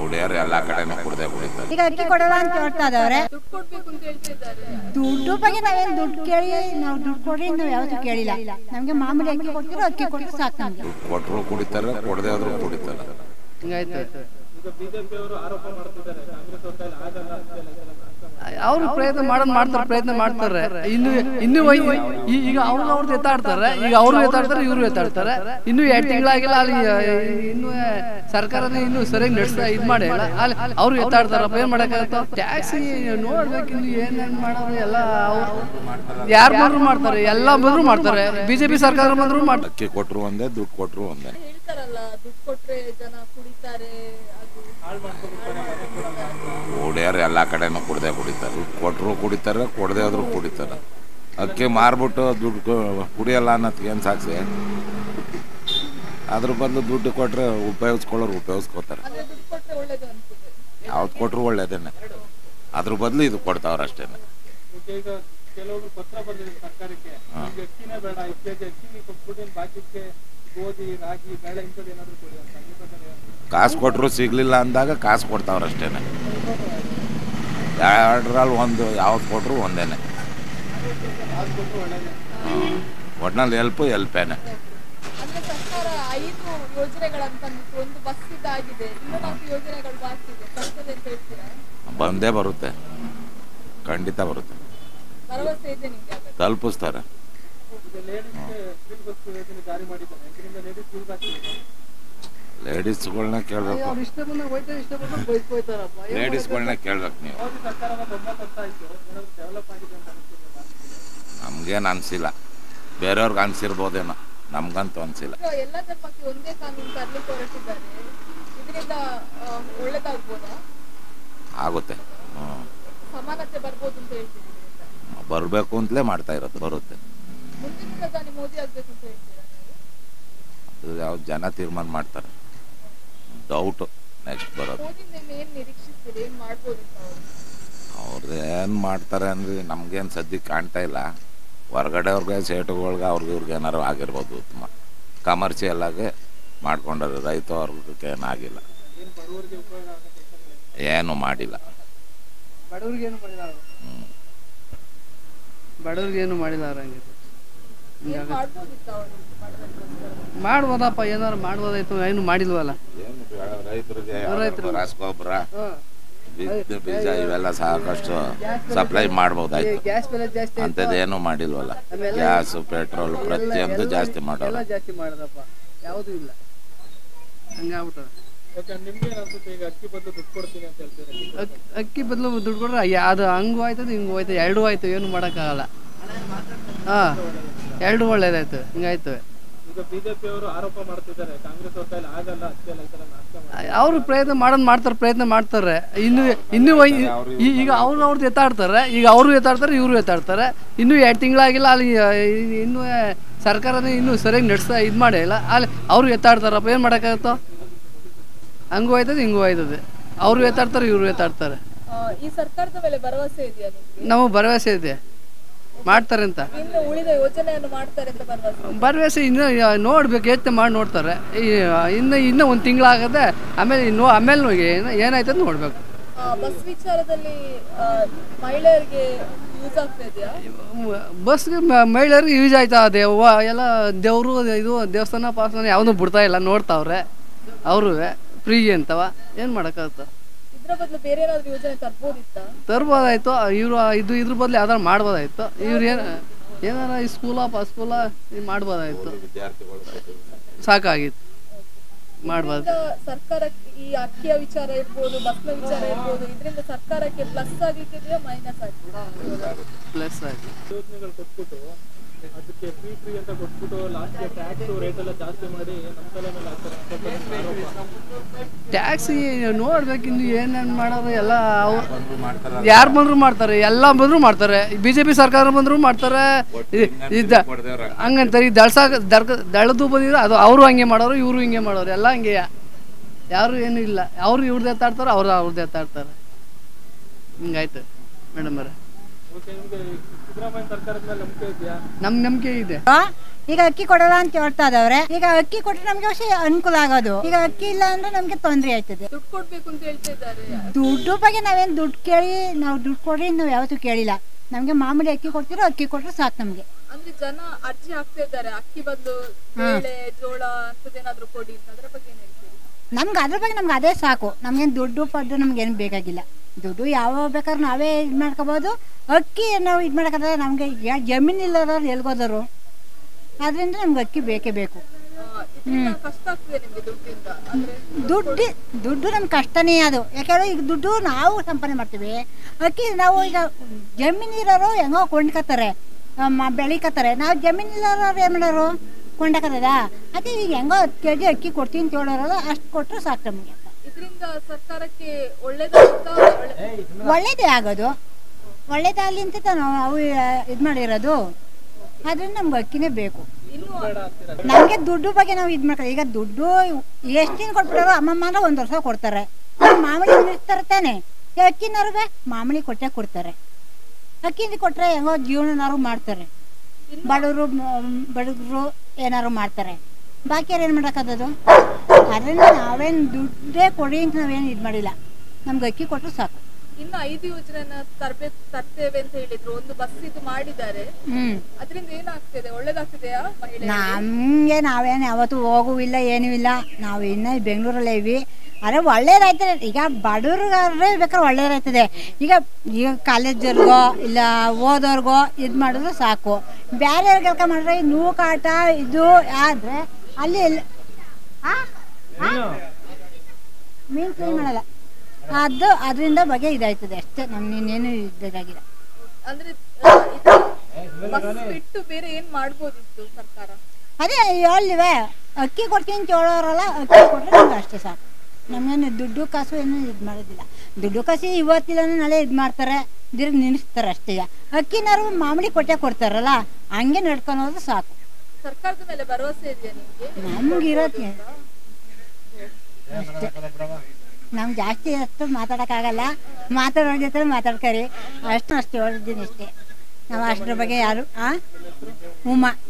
ಕುಡಿಯೋರು ಎಲ್ಲ ಕಡೆನೂ ಕುಡ್ದೇ ಕುಡಿತಾರೆ ಈಗ ಅಕ್ಕಿ ಕೊಡಲ್ಲ ಅಂತ ಹೇಳ್ತಾ ಇದಾರೆ ದುಡ್ಡು ಕೊಡ್ಬೇಕು ಅಂತ ಹೇಳ್ತಿದ್ದಾರೆ ದುಡ್ಡು ಬಗ್ಗೆ ನಾವೇನು ದುಡ್ಡು ಕೇಳಿ ನಾವು ದುಡ್ಡು ಕೊಡ್ರಿ ನಾವು ಯಾವತ್ತೂ ಕೇಳಿಲ್ಲ ನಮಗೆ ಮಾಮೂಲಿ ಅಕ್ಕಿ ಕೊಡ್ತಿರೋ ಅಕ್ಕಿ ಕೊಟ್ಟರೆ ಸಾಕು ನಮಗೆ ಕೊಟ್ಟರು ಕುಡಿತಾರೆ ಕೊಡದೇ ಆದ್ರೂ ಕುಡಿತಾರೆ ಹಿಂಗಾಯ್ತು ಈಗ ಬಿಜೆಪಿ ಅವರು ಆರೋಪ ಮಾಡ್ತಿದ್ದಾರೆ ಕಾಂಗ್ರೆಸ್ ಅವ್ರ ಕೈಲಿ ಆಗಲ್ಲ ಅಷ್ಟೇ ಇಲ್ಲ, ಇದೆಲ್ಲ ನಾಶ ಮಾಡಿ. ಅವರು ಪ್ರಯತ್ನ ಮಾಡೋದು ಮಾಡ್ತಾರೆ ಪ್ರಯತ್ನ ಮಾಡ್ತಾರೆ ಇನ್ನು ಇನ್ನು ವೈ- ಈ- ಈಗ ಅವ್ರು ಅವ್ರದ್ದು ಎತ್ತಾಡ್ತಾರೆ ಈಗ ಅವರು ಎತ್ತಾಡ್ತಾರೆ ಇವರು ಎತ್ತಾಡ್ತಾರೆ ಇನ್ನು ಎರಡು ತಿಂಗಳಾಗಿಲ್ಲ ಅಲ್ಲಿ ಇನ್ನು ಸರ್ಕಾರನೇ ಇನ್ನು ಸರಿಯಾಗಿ ನಡೆಸ್ತಾ ಇದು ಮಾಡಿಲ್ಲ ಅಲ್ಲಿ ಅವ್ರು ಎತ್ತಾಡ್ತಾರಪ್ಪ ಏನ್ ಮಾಡಕ್ಕಾಗತ್ತ ಟ್ಯಾಕ್ಸ್ ನೋಡ್ಬೇಕು ಇನ್ನು ಏನೇನ್ ಮಾಡೋದು ಎಲ್ಲ ಅವ್ರು ಯಾರು ಬಂದ್ರು ಮಾಡ್ತಾರೆ ಎಲ್ಲ ಬಂದ್ರು ಮಾಡ್ತಾರೆ ಬಿಜೆಪಿ ಸರ್ಕಾರ ಬಂದ್ರು ಮಾಡ್ತಾರೆ ಅಕ್ಕಿ ಕೊಟ್ಟರು ಒಂದೇ ದುಡ್ಡು ಕೊಟ್ಟರು ಒಂದೇ ಹೇಳ್ತಾರಲ್ಲ ದುಡ್ಡು ಕೊಟ್ರೆ ಜನ ಕುಡಿತಾರೆ ಅದು ಕುಡಿಯೋರು ಎಲ್ಲ ಕಡೆನೂ ಕುಡ್ದೇ ಕುಡಿತಾರೆ ದುಡ್ಡು ಕೊಟ್ಟರು ಕುಡಿತಾರೆ ಕೊಡದೇ ಆದ್ರೂ ಕುಡಿತಾರೆ ಅಕ್ಕಿ ಮಾರ್ಬಿಟ್ಟು ದುಡ್ಡು ಕೊ- ಕುಡಿಯಲ್ಲ ಅನ್ನೋದಕ್ಕೆ ಏನು ಸಾಕ್ಷಿ ಅದ್ರ ಬದಲು ದುಡ್ಡು ಕೊಟ್ಟರೆ ಉಪಯೋಗಿಸ್ಕೊಳ್ಳೋರು ಉಪಯೋಗಿಸ್ಕೋತಾರೆ ಅಂದ್ರೆ ದುಡ್ಡು ಕೊಟ್ರೆ ಒಳ್ಳೇದು ಅನ್ಸುತ್ತೆ ಯಾವ್ದು ಕೊಟ್ಟರು ಒಳ್ಳೇದೇನೆ ಅದ್ರ ಬದಲು ಇದು ಕೊಡ್ತಾವ್ರು ಅಷ್ಟೇ ಓಕೆ, ಈಗ ಕೆಲವೊಬ್ರು ಪತ್ರ ಬರೆದಿದ್ದಾರೆ ಸರ್ಕಾರಕ್ಕೆ ನಿಮ್ಗೆ ಅಕ್ಕಿನೇ ಬೇಡ ಐದು ಕೆಜಿ ಅಕ್ಕಿ ಕೊಟ್ಬಿಟ್ಟು ಇನ್ನು ಬಾಕಿಕ್ಕೆ ಗೋಧಿ ರಾಗಿ ಬೇಳೆ ಇಂಥದ್ದು ಏನಾದ್ರು ಕೊಡಿ ಅಂತ ಈ ಪ್ರಕಾರ ಏನಾದ್ರು ಕಾಸು ಕೊಟ್ಟರು ಸಿಗ್ಲಿಲ್ಲ ಅಂದಾಗ ಕಾಸು ಕೊಡ್ತಾವ್ರು ಅಷ್ಟೇ ಎರಡರಲ್ಲಿ ಒಂದು ಯಾವ್ದು ಕೊಟ್ಟರು ಒಂದೇನೆ ಕಾಸು ಕೊಟ್ಟರು ಒಳ್ಳೇದೇ ಒಟ್ನಲ್ಲಿ ಎಲ್ಪು ಎಲ್ಪೇನೆ ಅಂದ್ರೆ ಸರ್ಕಾರ ಐದು ಯೋಜನೆಗಳಂತ ಅಂದ್ಬಿಟ್ಟು ಒಂದು ಬಸ್ ಇದಾಗಿದೆ ಇನ್ನೂ ನಾಲ್ಕು ಯೋಜನೆಗಳು ಬಾಕಿ ಇದೆ ಬರ್ತದೆ ಅಂತ ಹೇಳ್ತೀರಾ ಬಂದೇ ಬರುತ್ತೆ ಖಂಡಿತ ಬರುತ್ತೆ ಭರವಸೆ ಇದೆ ನಿಮ್ಗೆ ಹಾಗಾದ್ರೆ? ತಲುಪಿಸ್ತಾರೆ ಈಗ ಲೇಡೀಸ್ಗೆ ಫ್ರೀ ಬಸ್ ಯೋಜನೆ ಜಾರಿ ಮಾಡಿದ್ದಾರೆ ಇದರಿಂದ ಲೇಡೀಸ್ ಯೂಸ್ ಆಗ್ತಿದೆ ಲೇಡೀಸ್ಗಳ್ನ ಕೇಳಬೇಕು ಅವ್ರು ಇಷ್ಟ ಬಂದಾಗ ಹೋಯ್ತಾರೆ ಇಷ್ಟ ಬಂದಾಗ ಬೈಸ್ಕೊಯ್ತಾರಪ್ಪ ಲೇಡೀಸ್ಗಳ್ನ ಕೇಳ್ಬೇಕು ನೀವು ಮೋದಿ ಸರ್ಕಾರ ಒಂದು ಒಂಬತ್ತು ವರ್ಷ ಆಯ್ತು ಏನಾದ್ರು ಡೆವಲಪ್ ಆಗಿದೆ ಅಂತ ಅನಿಸ್ತಿದೆ ನಮ್ಗೇನು ಅನಿಸಿಲ್ಲ ಬೇರೆಯವ್ರಿಗೆ ಅನಿಸಿರ್ಬೋದೇನೋ ನಮ್ಗಂತೂ ಅನಿಸಿಲ್ಲ ಈಗ ಎಲ್ಲ ಧರ್ಮಕ್ಕೆ ಒಂದೇ ಕಾನೂನು ತರಲಿಕ್ಕೆ ಹೊರಟಿದ್ದಾರೆ ಇದರಿಂದ ಆ, ಒಳ್ಳೇದಾಗ್ಬೋದಾ ಆಗುತ್ತೆ ಹ್ಞೂ ಸಮಾನತೆ ಬರ್ಬೋದು ಅಂತ ಹೇಳ್ತಿದ್ದೀರಿ ಅಂತ. ಬರಬೇಕು ಅಂತಲೇ ಮಾಡ್ತಾ ಇರೋದು ಬರುತ್ತೆ ಮುಂದಿನ ಪ್ರಧಾನಿ ಮೋದಿ ಆಗ್ಬೇಕು ಅಂತ ಹೇಳ್ತೀರಾ ನೀವು ಅದು ಯಾವ ಜನ ತೀರ್ಮಾನ ಮಾಡ್ತಾರೆ ಡೌಟು ನೆಕ್ಸ್ಟ್ ಬರೋದು ಮೋದಿಯಿಂದ ಇನ್ನು ಏನ್ ನಿರೀಕ್ಷಿಸ್ತೀರಿ ಏನ್ ಮಾಡ್ಬೋದು ಅಂತ ಅವರು ಅವ್ರದ್ದು ಏನು ಮಾಡ್ತಾರೆ ಅಂದ್ರೆ ನಮ್ಗೇನು ಸದ್ಯಕ್ಕೆ ಕಾಣ್ತಾ ಇಲ್ಲ ಹೊರಗಡೆಯವ್ರಿಗೆ ಸೇಟುಗಳ್ಗೆ ಅವ್ರಿಗೆ ಇವ್ರಿಗೆ ಏನಾರು ಆಗಿರ್ಬೋದು ಉತ್ತಮ ಕಮರ್ಷಿಯಲ್ ಆಗಿ ಮಾಡ್ಕೊಂಡಾರೆ ರೈತ ವರ್ಗಕ್ಕೆ ಏನಾಗಿಲ್ಲ ಏನು ಬಡವರಿಗೆ ಉಪಯೋಗ ಆಗೋ ಕೆಲಸಗಳಿದೆ ಏನು ಮಾಡಿಲ್ಲ ಬಡವ್ರಿಗೆ ಏನು ಮಾಡಿಲ್ಲ ಅವರು ಹ್ಞೂ ಬಡವ್ರಿಗೆ ಏನು ಮಾಡಿಲ್ಲ ಅವ್ರು ಹಂಗೆ ಏನ್ ಮಾಡ್ಬೋದಿತ್ತು ಅವರು ಮಾಡೋದಕ್ಕೋಸ್ಕರ ಮಾಡ್ಬೋದಪ್ಪ ಏನಾರು ಮಾಡ್ಬೋದಾಯ್ತು ಏನು ಮಾಡಿಲ್ವಲ್ಲ ರೈತರಿಗೆ ರಸಗೊಬ್ಬರ ಬಿದ್ದು ಬೀಜ ಇವೆಲ್ಲ ಸಾಕಷ್ಟು ಸಪ್ಲೈ ಮಾಡ್ಬೋದಾಯ್ತು ಗ್ಯಾಸ್ ಬೆಲೆ ಜಾಸ್ತಿ ಅಂಥದ್ದೇನು ಮಾಡಿಲ್ವಲ್ಲ ಗ್ಯಾಸು ಪೆಟ್ರೋಲ್ ಪ್ರತಿಯೊಂದು ಜಾಸ್ತಿ ಮಾಡೋರು ಎಲ್ಲ ಜಾಸ್ತಿ ಮಾಡೋದಪ್ಪ ಯಾವುದೂ ಇಲ್ಲ ಹಂಗಾಗ್ಬಿಟ್ಟು ಓಕೆ ನಿಮ್ಗೆ ಏನ್ ಅನ್ಸುತ್ತೆ ಈಗ ಅಕ್ಕಿ ಬದಲು ದುಡ್ಡು ಕೊಡ್ತೀನಿ ಅಂತ ಹೇಳ್ತೀರಾ ಅಕ್ಕಿ ಅಕ್ಕಿ ಬದಲು ದುಡ್ಡು ಕೊಡ್ರೆ ಯಾ- ಅದು ಹಂಗೂ ಆಯ್ತದ ಹಿಂಗೂ ಆಯ್ತು ಎರಡೂ ಆಯ್ತು ಏನು ಮಾಡೋಕ್ಕಾಗಲ್ಲ ಹಾಂ ಎರಡೂ ಒಳ್ಳೇದಾಯ್ತು ಹಿಂಗಾಯ್ತು ಈಗ ಬಿಜೆಪಿ ಅವರು ಆರೋಪ ಮಾಡ್ತಿದ್ದಾರೆ ಕಾಂಗ್ರೆಸ್ ಅವ್ರ ಕೈಲಿ ಆಗಲ್ಲ ಅಷ್ಟೇ ಇಲ್ಲ ಇದೆಲ್ಲ ನಾಶ ಮಾಡಿ ಅವರು ಪ್ರಯತ್ನ ಮಾಡೋದು ಮಾಡ್ತಾರೆ ಪ್ರಯತ್ನ ಮಾಡ್ತಾರೆ ಇನ್ನು ಇನ್ನೂ ವೈ- ಈ- ಈಗ ಅವ್ರು ಅವ್ರದ್ದು ಎತ್ತಾಡ್ತಾರೆ ಈಗ ಅವರು ಎತ್ತಾಡ್ತಾರೆ ಇವರು ಎತ್ತಾಡ್ತಾರೆ ಇನ್ನೂ ಎರಡು ತಿಂಗಳಾಗಿಲ್ಲ ಅಲ್ಲಿ ಆ, ಇ- ಇನ್ನೂ ಸರ್ಕಾರನೇ ಇನ್ನೂ ಸರಿಯಾಗಿ ನಡೆಸ್ತಾ ಇದು ಮಾಡಿಲ್ಲ ಅಲ್ಲಿ ಅವರು ಎತ್ತಾಡ್ತಾರಪ್ಪ ಏನು ಮಾಡೋಕ್ಕಾಗತ್ತೋ ಹಂಗೂ ಆಯ್ತದೆ ಹಿಂಗೂ ಆಯ್ತದೆ ಅವರು ಎತ್ತಾಡ್ತಾರೆ ಇವರು ಎತ್ತಾಡ್ತಾರೆ ಆ, ಈ ಸರ್ಕಾರದ ಮೇಲೆ ಭರವಸೆ ಇದೆಯಾ ನಿಮ್ಗೆ ನಮಗೆ ಭರವಸೆ ಇದೆ ಮಾಡ್ತಾರೆ ಅಂತ ಇನ್ನು ಉಳಿದ ಯೋಜನೆಯನ್ನು ಮಾಡ್ತಾರೆ ಅಂತ ಭರವಸೆ ಭರವಸೆ ಇನ್ನು ನೋಡ್ಬೇಕು ಎತ್ತೆ ಮಾಡಿ ನೋಡ್ತಾರೆ ಈ ಇನ್ನು ಇನ್ನೂ ಒಂದು ತಿಂಗಳಾಗದೆ ಆಮೇಲೆ ನೋ ಆಮೇಲೆ ನೋಡಿ ಏನು ಏನಾಯ್ತದ ನೋಡ್ಬೇಕು ಆ, ಬಸ್ ವಿಚಾರದಲ್ಲಿ ಆ, ಮಹಿಳೆಯರಿಗೆ ಯೂಸ್ ಆಗ್ತಾ ಇದೆಯಾ ಬಸ್ಗೆ ಮ- ಮಹಿಳೆಯರಿಗೆ ಯೂಸ್ ಆಯ್ತಾ ದೇವ ಎಲ್ಲ ದೇವರು ಇದು ದೇವಸ್ಥಾನ ಪಾಸ್ಥಾನ ಯಾವುದೂ ಬಿಡ್ತಾ ಇಲ್ಲ ನೋಡ್ತಾವ್ರೆ ಅವರು ಫ್ರೀಗೆ ಅಂತವ ಏನು ಮಾಡೋಕ್ಕಾಗತ್ತ ಇದ್ರ ಬದಲು ಬೇರೆ ಏನಾದ್ರು ಯೋಜನೆ ತರ್ಬೋದಿತ್ತಾ ತರ್ಬೋದಾಯ್ತು ಇವರು ಇದು ಇದ್ರ ಬದಲು ಯಾವ್ದಾರು ಮಾಡ್ಬೋದಾಯ್ತು ಇವ್ರು ಏನು ಏನಾರ ಈ ಸ್ಕೂಲ ಪ ಸ್ಕೂಲ ಇದು ಮಾಡ್ಬೋದಾಯ್ತು ಸಾಕಾಗಿತ್ತು ಮಾಡ್ಬೋದು ಇದರಿಂದ ಸರ್ಕಾರಕ್ಕೆ ಈ ಅಕ್ಕಿಯ ವಿಚಾರ ಇರ್ಬೋದು ಬಸ್ನ ವಿಚಾರ ಇರ್ಬೋದು ಇದರಿಂದ ಸರ್ಕಾರಕ್ಕೆ ಪ್ಲಸ್ ಆಗ್ಲಿಕ್ಕಿದೆಯಾ ಮೈನಸ್ ಆಗ್ತಿದೆಯಾ ಪ್ಲಸ್ ಆಗಿ ಯೋಜನೆಗಳು ಕೊಟ್ಬಿಟ್ಟು ಅದಕ್ಕೆ ಫ್ರೀ ಫ್ರೀ ಅಂತ ಕೊಟ್ಬಿಟ್ಟು ಲಾಸ್ಟ್ಗೆ ಟ್ಯಾಕ್ಸ್ ರೇಟ್ ಎಲ್ಲ ಜಾಸ್ತಿ ಮಾಡಿ ನಮ್ಮ ತಲೆ ಮೇಲೆ ಹಾಕ್ತಾರೆ ಅಂತ ಆರೋಪ. ಟ್ಯಾಕ್ಸಿ ನೋಡ್ಬೇಕು ಇನ್ನು ಏನೇನು ಮಾಡೋದು ಎಲ್ಲ ಅವ್ರು ಯಾರು ಬಂದ್ರು ಮಾಡ್ತಾರೆ ಎಲ್ಲ ಬಂದ್ರು ಮಾಡ್ತಾರೆ ಬಿ ಜೆ ಪಿ ಸರ್ಕಾರ ಬಂದ್ರು ಮಾಡ್ತಾರೆ ಇ- ಇದ್ದ ಹಂಗಂತಾರೆ ಈ ದಳ್ಸಾಕ ದರ್ಕ ದಳದು ಬಂದಿದ್ರು ಅದು ಅವರು ಹಂಗೆ ಮಾಡೋರು ಇವರು ಹಿಂಗೆ ಮಾಡೋರು ಎಲ್ಲ ಹಂಗೆ ಯಾರು ಏನು ಇಲ್ಲ ಅವ್ರು ಇವ್ರದ್ದು ಎತ್ತಾಡ್ತಾರೆ ಅವ್ರು ಅವ್ರದ್ದು ಎತ್ತಾಡ್ತಾರೆ ಹಿಂಗಾಯ್ತು ಮೇಡಮ್ ಅವರೇ ಓಕೆ ನಿಮ್ಗೆ ಸಿದ್ದರಾಮಯ್ಯ ಸರ್ಕಾರದ ಮೇಲೆ ನಂಬಿಕೆ ಇದೆಯಾ ನಮ್ ನಂಬಿಕೆ ಇದೆ ಆ, ಈಗ ಅಕ್ಕಿ ಕೊಡಲ್ಲ ಅಂತ ಹೇಳ್ತಾ ಇದಾವ್ರೆ ಈಗ ಅಕ್ಕಿ ಕೊಟ್ರೆ ನಮ್ಗೆ ಅಷ್ಟೇ ಅನುಕೂಲ ಆಗೋದು ಈಗ ಅಕ್ಕಿ ಇಲ್ಲ ಅಂದ್ರೆ ನಮ್ಗೆ ತೊಂದರೆ ಆಯ್ತದೆ ದುಡ್ಡು ಕೊಡ್ಬೇಕು ಅಂತ ಹೇಳ್ತಾ ಇದ್ದಾರೆ ದುಡ್ಡು ಬಗ್ಗೆ ನಾವೇನು ದುಡ್ಡು ಕೇಳಿ ನಾವು ದುಡ್ಡು ಕೊಡ್ರಿ ನಾವು ಯಾವತ್ತೂ ಕೇಳಿಲ್ಲ ನಮಗೆ ಮಾಮೂಲಿ ಅಕ್ಕಿ ಕೊಡ್ತಿರೋ ಅಕ್ಕಿ ಕೊಟ್ರೆ ಸಾಕು ನಮಗೆ ಅಂದ್ರೆ ಜನ ಅರ್ಜಿ ಹಾಕ್ತಾ ಇದ್ದಾರೆ ಅಕ್ಕಿ ಬದಲು ಬೇಳೆ ಜೋಳ ಅಂತದೇನಾದ್ರೂ ಕೊಡಿ ಅಂತ ಅದ್ರ ಬಗ್ಗೆ ಏನ್ ಹೇಳ್ತೀರಿ ನಮ್ಗೆ ಅದ್ರ ಬಗ್ಗೆ ನಮ್ಗೆ ಅದೇ ಸಾಕು ನಮ್ಗೇನು ದುಡ್ಡು ಪಡ್ಡು ನಮ್ಗೇನು ಬೇಕಾಗಿಲ್ಲ ದುಡ್ಡು ಯಾವಾಗ ಬೇಕಾದ್ರೂ ನಾವೇ ಇದು ಮಾಡ್ಕೋಬೋದು ಅಕ್ಕಿ ನಾವು ಇದು ಮಾಡೋಕ್ಕಾದ್ರೆ ನಮಗೆ ಜಮೀನು ಇಲ್ಲದವ್ರು ಎಲ್ಗೋದರು ಅದರಿಂದ ನಮ್ಗೆ ಅಕ್ಕಿ ಬೇಕೇ ಬೇಕು ಆ, ಇದ್ರಿಂದ ಕಷ್ಟ ಆಗ್ತದೆ ನಿಮ್ಗೆ ದುಡ್ಡಿಂದ ಅಂದ್ರೆ ದುಡ್ಡು ದುಡ್ಡು ನಮ್ಗೆ ಕಷ್ಟನೇ ಅದು ಯಾಕಂದ್ರೆ ಈಗ ದುಡ್ಡು ನಾವು ಸಂಪಾದನೆ ಮಾಡ್ತೀವಿ ಅಕ್ಕಿ ನಾವು ಈಗ ಜಮೀನು ಇರೋರು ಹೆಂಗೋ ಕೊಂಡ್ಕೊತಾರೆ ಮ- ಬೆಳಿಕತ್ತಾರೆ ನಾವು ಜಮೀನು ಇರೋರು ಏನು ಮಾಡೋರು ಕೊಂಡಕತ್ತದ ಅದೇ ಈಗ ಹೆಂಗೋ ಹತ್ತು ಕೆ ಜಿ ಅಕ್ಕಿ ಕೊಡ್ತೀನಿ ಅಂತ ಹೇಳೋರಲ್ಲ ಅಷ್ಟು ಕೊಟ್ಟರೆ ಸಾಕು ನಮಗೆ ಇದರಿಂದ ಸರ್ಕಾರಕ್ಕೆ ಒಳ್ಳೇದಾಗುತ್ತಾ ಒಳ್ಳೆ- ಒಳ್ಳೇದೇ ಆಗೋದು ಒಳ್ಳೇದಾಗಲಿ ಅಂತ ನಾವು ಅವು ಇದು ಮಾಡಿರೋದು ಅದರಿಂದ ನಮ್ಗೆ ಅಕ್ಕಿನೇ ಬೇಕು ಇನ್ನು ನಮಗೆ ದುಡ್ಡು ಬಗ್ಗೆ ನಾವು ಇದು ಮಾಡ್ಕೊಳ್ಳಿ ಈಗ ದುಡ್ಡು ಎಷ್ಟು ದಿನ ಕೊಟ್ಬಿಡೋರು ಅಮ್ಮಮ್ಮ ಅಂದ್ರೆ ಒಂದು ವರ್ಷ ಕೊಡ್ತಾರೆ ಈಗ ಮಾಮೂಲಿ ಇರ್ತಾರೆ ತಾನೆ ಈ ಅಕ್ಕಿನಾರು ಬೇ ಮಾಮೂಲಿ ಕೊಟ್ಟೆ ಕೊಡ್ತಾರೆ ಅಕ್ಕಿಂದ ಕೊಟ್ಟರೆ ಹೆಂಗೋ ಜೀವನನಾರು ಮಾಡ್ತಾರೆ ಬಡವರು ಬಡವರು ಏನಾರು ಮಾಡ್ತಾರೆ ಬಾಕಿಯವ್ರು ಏನು ಮಾಡೋಕ್ಕದ್ದು ಅದರಿಂದ ನಾವೇನು ದುಡ್ಡೇ ಕೊಡಿ ಅಂತ ನಾವೇನು ಇದು ಮಾಡಿಲ್ಲ ನಮ್ಗೆ ಅಕ್ಕಿ ಕೊಟ್ಟರು ಸಾಕು ಇನ್ನು ಐದು ಯೋಜನೆನ ತರ್ಬೇಕು ತರ್ತೇವೆ ಅಂತ ಹೇಳಿದ್ರು ಒಂದು ಬಸ್ ಇದು ಮಾಡಿದ್ದಾರೆ ಹ್ಞೂ ಅದರಿಂದ ಏನಾಗ್ತಿದೆ ಒಳ್ಳೇದಾಗ್ತಿದೆಯಾ ಮಹಿಳೆ ನಮಗೆ ನಾವೇನು ಯಾವತ್ತೂ ಹೋಗುವಿಲ್ಲ ಏನೂ ಇಲ್ಲ ನಾವು ಇನ್ನೂ ಬೆಂಗಳೂರಲ್ಲೇ ಇವಿ ಆದರೆ ಒಳ್ಳೇದಾಯ್ತದೆ ಈಗ ಬಡವ್ರಿಗಾದ್ರೆ ಬೇಕಾದ್ರೆ ಒಳ್ಳೇದಾಯ್ತದೆ ಈಗ ಈಗ ಕಾಲೇಜರ್ಗೋ ಇಲ್ಲ ಓದೋರ್ಗೋ ಇದು ಮಾಡಿದ್ರೆ ಸಾಕು ಬೇರೆ ಕೆಲಸ ಮಾಡಿದ್ರೆ ಈ ನೂಕಾಟ ಇದು ಆದರೆ ಅಲ್ಲಿ ಎಲ್ಲಿ ಆ? ಆ? ಮೀನು ಕ್ಲೀನ್ ಮಾಡಲ್ಲ ಅದು ಅದರಿಂದ ಬಗ್ಗೆ ಇದಾಯ್ತದೆ ಅಷ್ಟೇ ನಮ್ಗೆ ಇನ್ನೇನು ಇದಾಗಿಲ್ಲ ಅಂದ್ರೆ ಆ, ಇದು ಬಸ್ ಬಿಟ್ಟು ಬೇರೆ ಏನ್ ಮಾಡ್ಬೋದಿತ್ತು ಸರ್ಕಾರ ಅದೇ ಹೇಳಿವೆ ಅಕ್ಕಿ ಕೊಡ್ತೀನಿ ಅಂತ ಹೇಳೋರಲ್ಲ ಅಕ್ಕಿ ಕೊಟ್ಟರೆ ನಮ್ಗೆ ಅಷ್ಟೇ ಸಾಕು ನಮಗೇನು ದುಡ್ಡು ಕಾಸು ಏನು ಇದು ಮಾಡೋದಿಲ್ಲ ದುಡ್ಡು ಕಾಸು ಇವತ್ತಿಲ್ಲ ನಾಳೆ ಇದು ಮಾಡ್ತಾರೆ ತಿರ್ಗಿ ನಿಲ್ಲಿಸ್ತಾರೆ ಅಷ್ಟೇ ಅಕ್ಕಿನಾರು ಮಾಮೂಲಿ ಕೊಟ್ಟೆ ಕೊಡ್ತಾರಲ್ಲ ಹಂಗೆ ನಡ್ಕೊಂಡು ಹೋದ್ರೆ ಸಾಕು ಸರ್ಕಾರದ ಮೇಲೆ ಭರವಸೆ ಇದೆಯಾ ನಿಮ್ಗೆ ನಮ್ಗಿರೋದು ಅಷ್ಟೇ ನಮ್ಗೆ ಜಾಸ್ತಿ ಅಷ್ಟು ಮಾತಾಡೋಕ್ಕಾಗಲ್ಲ ಮಾತಾಡೋ ಜೊತೆ ಮಾತಾಡ್ಕರಿ ಅಷ್ಟು ಅಷ್ಟು ಹೇಳಿದ್ದೀನಿ ಅಷ್ಟೇ ನಾವು ಅಷ್ಟರ ಬಗ್ಗೆ ಯಾರು ಆ ಉಮಾ